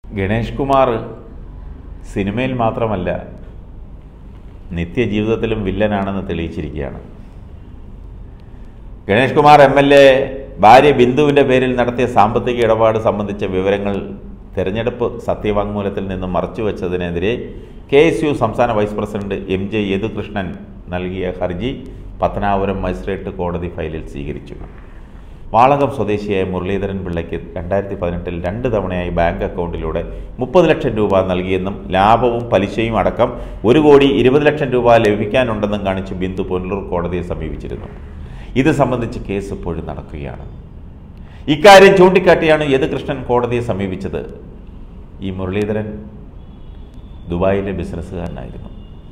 ഗണേഷ് കുമാർ സിനിമയിൽ മാത്രമല്ല നിത്യജീവിതത്തിലും വില്ലനാണെന്ന് തെളിയിച്ചിരിക്കുകയാണ് Ganesh Kumar M L A ഭാര്യ ബിന്ദുവിൻ്റെ പേരിൽ നടത്തിയ സാമ്പത്തിക ഇടപാട് സംബന്ധിച്ച വിവരങ്ങൾ തെരഞ്ഞെടുപ്പ് സത്യവാങ്മൂലത്തിൽ നിന്ന് മറച്ചുവെച്ചതിനെതിരെ കെ എസ് യു സംസ്ഥാന vice president M J Yadukrishnan നൽകിയ ഹർജി പത്തനാപുരം മജിസ്ട്രേറ്റ് കോടതി ഫയലിൽ സ്വീകരിച്ചു വാളകം സ്വദേശിയായ മുരളീധരൻ പിള്ളയ്ക്ക് രണ്ടായിരത്തി പതിനെട്ടിൽ രണ്ട് തവണയായി ബാങ്ക് അക്കൗണ്ടിലൂടെ മുപ്പത് ലക്ഷം രൂപ നൽകിയെന്നും ലാഭവും പലിശയും അടക്കം ഒരു കോടി ഇരുപത് ലക്ഷം രൂപ ലഭിക്കാനുണ്ടെന്നും കാണിച്ച് ബിന്ദു പുനലൂർ കോടതിയെ സമീപിച്ചിരുന്നു ഇത് സംബന്ധിച്ച് കേസ് ഇപ്പോഴും നടക്കുകയാണ് ഇക്കാര്യം ചൂണ്ടിക്കാട്ടിയാണ് യദുകൃഷ്ണൻ കോടതിയെ സമീപിച്ചത് ഈ മുരളീധരൻ ദുബായിലെ ബിസിനസ്സുകാരനായിരുന്നു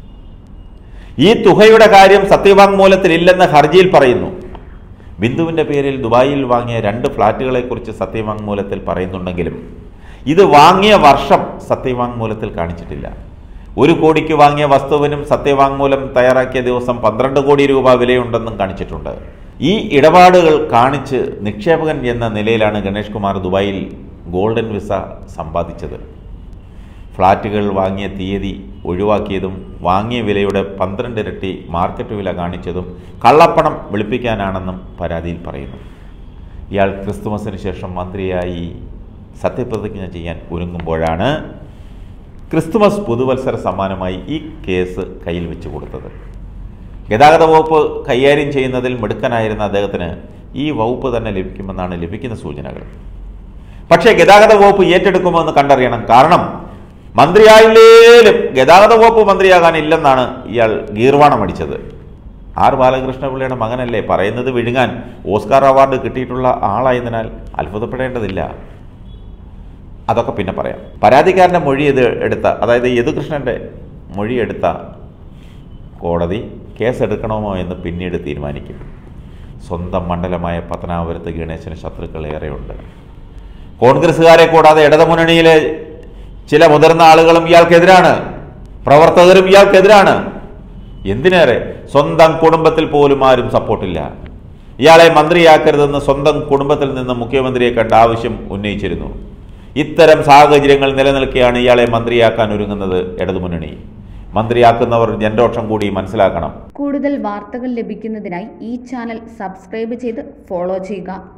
ഈ തുകയുടെ കാര്യം സത്യവാങ്മൂലത്തിൽ ഇല്ലെന്ന് ഹർജിയിൽ പറയുന്നു ബിന്ദുവിൻ്റെ പേരിൽ ദുബായിൽ വാങ്ങിയ രണ്ട് ഫ്ളാറ്റുകളെക്കുറിച്ച് സത്യവാങ്മൂലത്തിൽ പറയുന്നുണ്ടെങ്കിലും ഇത് വാങ്ങിയ വർഷം സത്യവാങ്മൂലത്തിൽ കാണിച്ചിട്ടില്ല ഒരു കോടിക്ക് വാങ്ങിയ വസ്തുവിനും സത്യവാങ്മൂലം തയ്യാറാക്കിയ ദിവസം പന്ത്രണ്ട് കോടി രൂപ വിലയുണ്ടെന്നും കാണിച്ചിട്ടുണ്ട് ഈ ഇടപാടുകൾ കാണിച്ച് നിക്ഷേപകൻ എന്ന നിലയിലാണ് ഗണേഷ് കുമാർ ദുബായിൽ ഗോൾഡൻ വിസ സമ്പാദിച്ചത് ഫ്ളാറ്റുകൾ വാങ്ങിയ തീയതി ഒഴിവാക്കിയതും വാങ്ങിയ വിലയുടെ പന്ത്രണ്ട് ഇരട്ടി മാർക്കറ്റ് വില കാണിച്ചതും കള്ളപ്പണം വെളുപ്പിക്കാനാണെന്നും പരാതിയിൽ പറയുന്നു ഇയാൾ ക്രിസ്തുമസിന് ശേഷം മന്ത്രിയായി സത്യപ്രതിജ്ഞ ചെയ്യാൻ ഒരുങ്ങുമ്പോഴാണ് ക്രിസ്തുമസ് പുതുവത്സര സമ്മാനമായി ഈ കേസ് കയ്യിൽ വെച്ച് കൊടുത്തത് ഗതാഗത വകുപ്പ് കൈകാര്യം ചെയ്യുന്നതിൽ മിടുക്കനായിരുന്ന അദ്ദേഹത്തിന് ഈ വകുപ്പ് തന്നെ ലഭിക്കുമെന്നാണ് ലഭിക്കുന്ന സൂചനകൾ പക്ഷേ ഗതാഗത വകുപ്പ് ഏറ്റെടുക്കുമോ എന്ന് കണ്ടറിയണം കാരണം മന്ത്രിയായില്ലേലും ഗതാഗത വകുപ്പ് മന്ത്രിയാകാനില്ലെന്നാണ് ഇയാൾ ഗീർവാണം അടിച്ചത് ആർ ബാലകൃഷ്ണപിള്ളയുടെ മകനല്ലേ പറയുന്നത് വിഴുങ്ങാൻ ഓസ്കാർ അവാർഡ് കിട്ടിയിട്ടുള്ള ആളായതിനാൽ അത്ഭുതപ്പെടേണ്ടതില്ല അതൊക്കെ പിന്നെ പറയാം പരാതിക്കാരൻ്റെ മൊഴി ഇത് എടുത്ത അതായത് യദുകൃഷ്ണൻ്റെ മൊഴി എടുത്ത കോടതി കേസെടുക്കണമോ എന്ന് പിന്നീട് തീരുമാനിക്കും സ്വന്തം മണ്ഡലമായ പത്തനാപുരത്ത് ഗണേശന് ശത്രുക്കൾ ഏറെയുണ്ട് കോൺഗ്രസ്സുകാരെ കൂടാതെ ഇടതുമുന്നണിയിലെ ചില മുതിർന്ന ആളുകളും ഇയാൾക്കെതിരാണ് പ്രവർത്തകരും ഇയാൾക്കെതിരാണ് എന്തിനേറെ സ്വന്തം കുടുംബത്തിൽ പോലും ആരും സപ്പോർട്ടില്ല ഇയാളെ മന്ത്രിയാക്കരുതെന്ന് സ്വന്തം കുടുംബത്തിൽ നിന്ന് മുഖ്യമന്ത്രിയെ കണ്ട ആവശ്യം ഉന്നയിച്ചിരുന്നു ഇത്തരം സാഹചര്യങ്ങൾ നിലനിൽക്കെയാണ് ഇയാളെ മന്ത്രിയാക്കാൻ ഒരുങ്ങുന്നത് ഇടതുമുന്നണി മന്ത്രിയാക്കുന്നവർ ജനരോഷം കൂടി മനസ്സിലാക്കണം കൂടുതൽ വാർത്തകൾ ലഭിക്കുന്നതിനായി ഈ ചാനൽ സബ്സ്ക്രൈബ് ചെയ്ത് ഫോളോ ചെയ്യുക